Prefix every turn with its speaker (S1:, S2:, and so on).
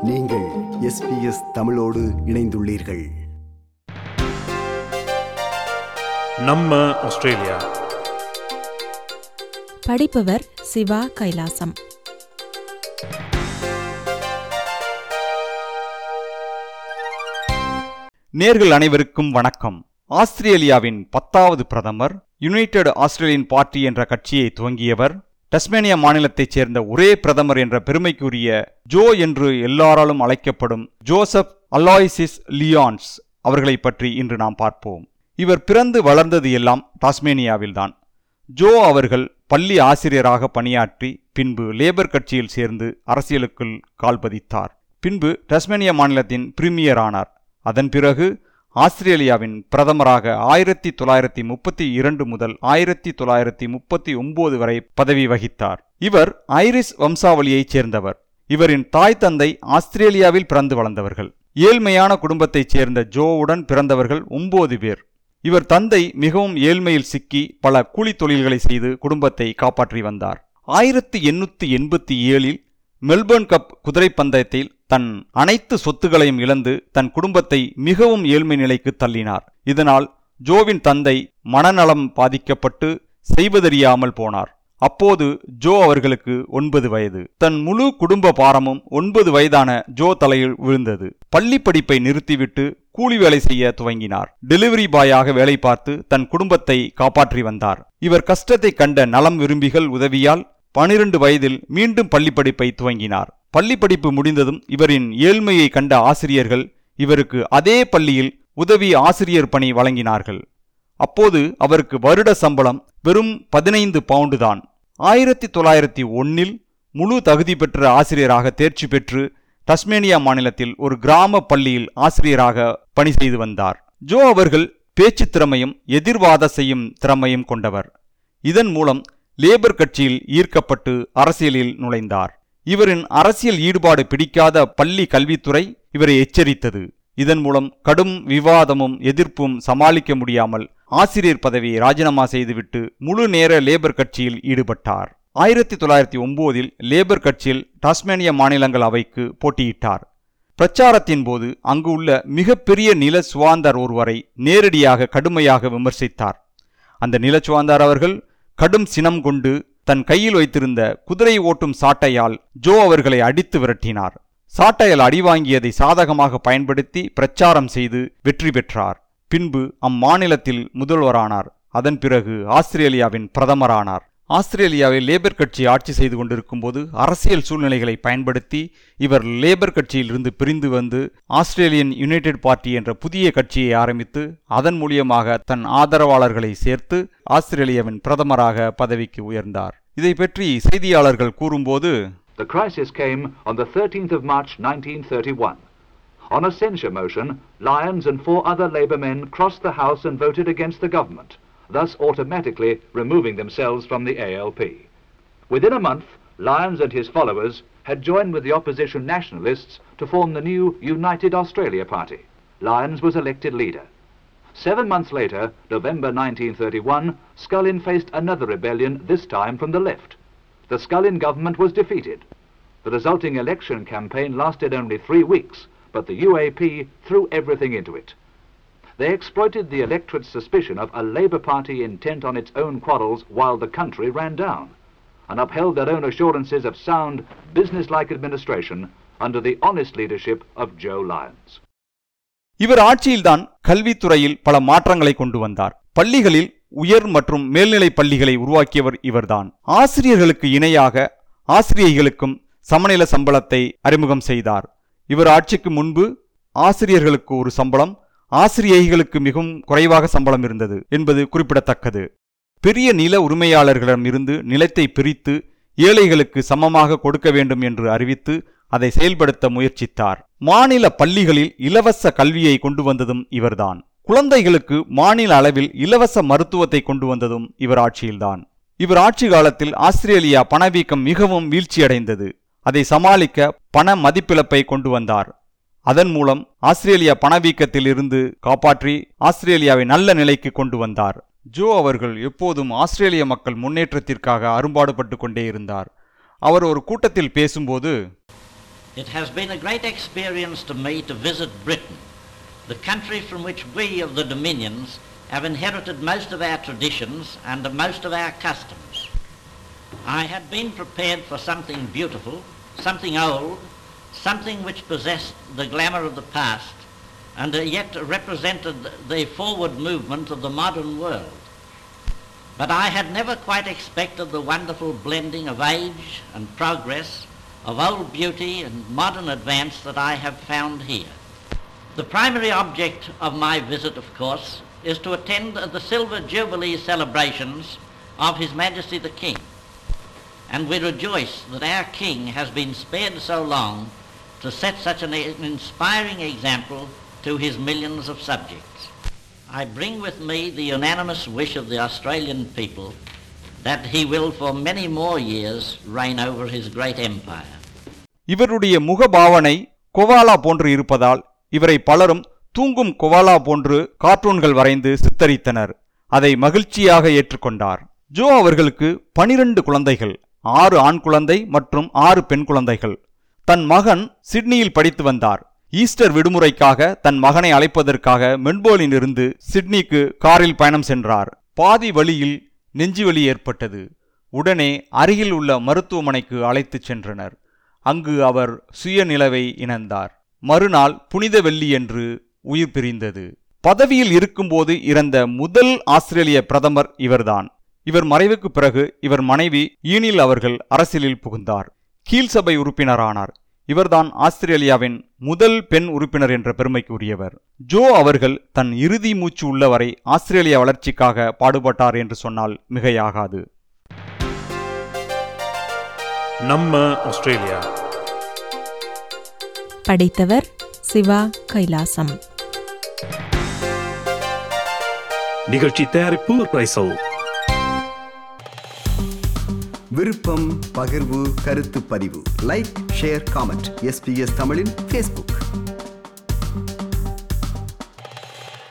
S1: நீங்கள் எஸ்பிஎஸ் தமிழோடு இணைந்துள்ளீர்கள்
S2: நம்ம ஆஸ்திரேலியா
S3: படிப்பவர் சிவா கைலாசம்
S4: நேர்கள் அனைவருக்கும் வணக்கம் ஆஸ்திரேலியாவின் பத்தாவது பிரதமர் யுனைடெட் ஆஸ்திரேலியன் பார்ட்டி என்ற கட்சியை துவங்கியவர் டஸ்மேனியா மாநிலத்தைச் சேர்ந்த ஒரே பிரதமர் என்ற பெருமைக்குரிய ஜோ என்று எல்லாராலும் அழைக்கப்படும் ஜோசப் அலாய்சிஸ் லியான்ஸ் அவர்களை பற்றி இன்று நாம் பார்ப்போம் இவர் பிறந்து வளர்ந்தது எல்லாம் டாஸ்மேனியாவில்தான் ஜோ அவர்கள் பள்ளி ஆசிரியராக பணியாற்றி பின்பு லேபர் கட்சியில் சேர்ந்து அரசியலுக்குள் கால் பதித்தார் பின்பு டஸ்மேனியா மாநிலத்தின் பிரீமியர் ஆனார் அதன் பிறகு ஆஸ்திரேலியாவின் பிரதமராக ஆயிரத்தி தொள்ளாயிரத்தி முப்பத்தி இரண்டு முதல் ஆயிரத்தி தொள்ளாயிரத்தி முப்பத்தி ஒன்பது வரை பதவி வகித்தார் இவர் ஐரிஸ் வம்சாவளியைச் சேர்ந்தவர் இவரின் தாய் தந்தை ஆஸ்திரேலியாவில் பிறந்து வளர்ந்தவர்கள் ஏழ்மையான குடும்பத்தைச் சேர்ந்த ஜோவுடன் பிறந்தவர்கள் ஒன்பது பேர் இவர் தந்தை மிகவும் ஏழ்மையில் சிக்கி பல கூலித் தொழில்களை செய்து குடும்பத்தை காப்பாற்றி வந்தார் ஆயிரத்தி எண்ணூத்தி எண்பத்தி ஏழில் மெல்பர்ன் கப் குதிரை பந்தயத்தில் தன் அனைத்து சொத்துகளையும் இழந்து தன் குடும்பத்தை மிகவும் ஏழ்மை நிலைக்கு தள்ளினார் இதனால் ஜோவின் தந்தை மனநலம் பாதிக்கப்பட்டு செய்வதறியாமல் போனார் அப்போது ஜோ அவர்களுக்கு ஒன்பது வயது தன் முழு குடும்ப பாரமும் ஒன்பது வயதான ஜோ தலையில் விழுந்தது பள்ளி படிப்பை நிறுத்திவிட்டு கூலி வேலை செய்ய துவங்கினார் டெலிவரி பாயாக வேலை பார்த்து தன் குடும்பத்தை காப்பாற்றி வந்தார் இவர் கஷ்டத்தை கண்ட நலம் விரும்பிகள் உதவியால் பனிரெண்டு வயதில் மீண்டும் பள்ளி படிப்பை துவங்கினார் பள்ளி படிப்பு முடிந்ததும் இவரின் ஏழ்மையை கண்ட ஆசிரியர்கள் இவருக்கு அதே பள்ளியில் உதவி ஆசிரியர் பணி வழங்கினார்கள் அப்போது அவருக்கு வருட சம்பளம் வெறும் பதினைந்து பவுண்டு தான் ஆயிரத்தி தொள்ளாயிரத்தி ஒன்னில் முழு தகுதி பெற்ற ஆசிரியராக தேர்ச்சி பெற்று டஸ்மேனியா மாநிலத்தில் ஒரு கிராம பள்ளியில் ஆசிரியராக பணி செய்து வந்தார் ஜோ அவர்கள் பேச்சு திறமையும் எதிர்வாத செய்யும் திறமையும் கொண்டவர் இதன் மூலம் லேபர் கட்சியில் ஈர்க்கப்பட்டு அரசியலில் நுழைந்தார் இவரின் அரசியல் ஈடுபாடு பிடிக்காத பள்ளி கல்வித்துறை இவரை எச்சரித்தது இதன் மூலம் கடும் விவாதமும் எதிர்ப்பும் சமாளிக்க முடியாமல் ஆசிரியர் பதவியை ராஜினாமா செய்துவிட்டு முழு நேர லேபர் கட்சியில் ஈடுபட்டார் ஆயிரத்தி தொள்ளாயிரத்தி ஒன்பதில் லேபர் கட்சியில் டாஸ்மேனியா மாநிலங்கள் அவைக்கு போட்டியிட்டார் பிரச்சாரத்தின் போது அங்கு உள்ள மிகப்பெரிய நில சுவாந்தர் ஒருவரை நேரடியாக கடுமையாக விமர்சித்தார் அந்த நிலச்சுவாந்தார் அவர்கள் கடும் சினம் கொண்டு தன் கையில் வைத்திருந்த குதிரை ஓட்டும் சாட்டையால் ஜோ அவர்களை அடித்து விரட்டினார் சாட்டையால் அடிவாங்கியதை சாதகமாக பயன்படுத்தி பிரச்சாரம் செய்து வெற்றி பெற்றார் பின்பு அம்மாநிலத்தில் முதல்வரானார் அதன் பிறகு ஆஸ்திரேலியாவின் பிரதமரானார் ஆஸ்திரேலியாவில் லேபர் கட்சி ஆட்சி செய்து கொண்டிருக்கும் போது அரசியல் சூழ்நிலைகளை பயன்படுத்தி இவர் லேபர் கட்சியில் இருந்து பிரிந்து வந்து ஆஸ்திரேலியன் யுனைடெட் பார்ட்டி என்ற புதிய கட்சியை ஆரம்பித்து அதன் மூலியமாக தன் ஆதரவாளர்களை சேர்த்து ஆஸ்திரேலியாவின் பிரதமராக பதவிக்கு உயர்ந்தார் இதை பற்றி செய்தியாளர்கள் கூறும்போது
S5: The crisis came on the 13th of March 1931. On a censure motion, Lyons and four other Labour men crossed the House and voted against the government, thus automatically removing themselves from the ALP. Within a month, Lyons and his followers had joined with the opposition nationalists to form the new United Australia Party. Lyons was elected leader. Seven months later, November 1931, Scullin faced another rebellion, this time from the left. The Scullin government was defeated. The resulting election campaign lasted only three weeks, but the UAP threw everything into it. They exploited the electorate's suspicion of a Labour Party intent on its own quarrels while the country ran down, and upheld their own assurances of sound, business-like administration under the honest leadership of Joe Lyons.
S4: இவர் ஆட்சியில்தான் கல்வித்துறையில் பல மாற்றங்களை கொண்டு வந்தார் பள்ளிகளில் உயர் மற்றும் மேல்நிலைப் பள்ளிகளை உருவாக்கியவர் இவர்தான் ஆசிரியர்களுக்கு இணையாக ஆசிரியைகளுக்கும் சமநில சம்பளத்தை அறிமுகம் செய்தார் இவர் ஆட்சிக்கு முன்பு ஆசிரியர்களுக்கு ஒரு சம்பளம் ஆசிரியைகளுக்கு மிகவும் குறைவாக சம்பளம் இருந்தது என்பது குறிப்பிடத்தக்கது பெரிய நில உரிமையாளர்களிடம் இருந்து நிலத்தை பிரித்து ஏழைகளுக்கு சமமாக கொடுக்க வேண்டும் என்று அறிவித்து அதை செயல்படுத்த முயற்சித்தார் மாநில பள்ளிகளில் இலவச கல்வியை கொண்டு வந்ததும் இவர்தான் குழந்தைகளுக்கு மாநில அளவில் இலவச மருத்துவத்தை கொண்டு வந்ததும் இவர் ஆட்சியில்தான் இவர் ஆட்சி காலத்தில் ஆஸ்திரேலியா பணவீக்கம் மிகவும் வீழ்ச்சியடைந்தது அதை சமாளிக்க பண மதிப்பிழப்பை கொண்டு வந்தார் அதன் மூலம் ஆஸ்திரேலியா பணவீக்கத்தில் இருந்து காப்பாற்றி ஆஸ்திரேலியாவை நல்ல நிலைக்கு கொண்டு வந்தார் ஜோ அவர்கள் எப்போதும் ஆஸ்திரேலிய மக்கள் முன்னேற்றத்திற்காக அரும்பாடுபட்டு கொண்டே இருந்தார் அவர் ஒரு கூட்டத்தில் பேசும்போது
S6: It has been a great experience to me to visit Britain, the country from which we of the Dominions have inherited most of our traditions and most of our customs. I had been prepared for something beautiful, something old, something which possessed the glamour of the past and yet represented the forward movement of the modern world. But I had never quite expected the wonderful blending of age and progress, of old beauty and modern advance that I have found here. The primary object of my visit, of course, is to attend the Silver Jubilee celebrations of His Majesty the King. And we rejoice that our King has been spared so long to set such an inspiring example to his millions of subjects. I bring with me the unanimous wish of the Australian people that he will for many more years reign over his great empire.
S4: இவருடைய முகபாவனை கொவாலா போன்று இருப்பதால் இவரை பலரும் தூங்கும் கொவாலா போன்று கார்ட்டூன்கள் வரைந்து சித்தரித்தனர் அதை மகிழ்ச்சியாக ஏற்றுக்கொண்டார் ஜோ அவர்களுக்கு பனிரெண்டு குழந்தைகள் ஆறு ஆண் குழந்தை மற்றும் ஆறு பெண் குழந்தைகள் தன் மகன் சிட்னியில் படித்து வந்தார் ஈஸ்டர் விடுமுறைக்காக தன் மகனை அழைப்பதற்காக மெல்போர்னில் இருந்து சிட்னிக்கு காரில் பயணம் சென்றார் பாதி வழியில் நெஞ்சுவலி ஏற்பட்டது உடனே அருகில் உள்ள மருத்துவமனைக்கு அழைத்துச் சென்றனர் அங்கு அவர் சுயநிலவை இணந்தார் மறுநாள் புனித வெள்ளி என்று உயிர் பிரிந்தது பதவியில் இருக்கும்போது இறந்த முதல் ஆஸ்திரேலிய பிரதமர் இவர்தான் இவர் மறைவுக்கு பிறகு இவர் மனைவி ஈனில் அவர்கள் அரசியலில் புகுந்தார் கீழ்சபை உறுப்பினரானார் இவர்தான் ஆஸ்திரேலியாவின் முதல் பெண் உறுப்பினர் என்ற பெருமைக்கு உரியவர் ஜோ அவர்கள் தன் இறுதி மூச்சு உள்ளவரை ஆஸ்திரேலிய வளர்ச்சிக்காக பாடுபட்டார் என்று சொன்னால் மிகையாகாது
S2: நம்ம ஆஸ்திரேலியா
S3: படைத்தவர் சிவா கைலாசம்
S2: நிகழ்ச்சி தயாரிப்பு ரைசல்
S1: விருப்பம் பகிர்வு கருத்து பதிவு லைக் ஷேர் காமெண்ட் எஸ்பிஎஸ் தமிழின் ஃபேஸ்புக்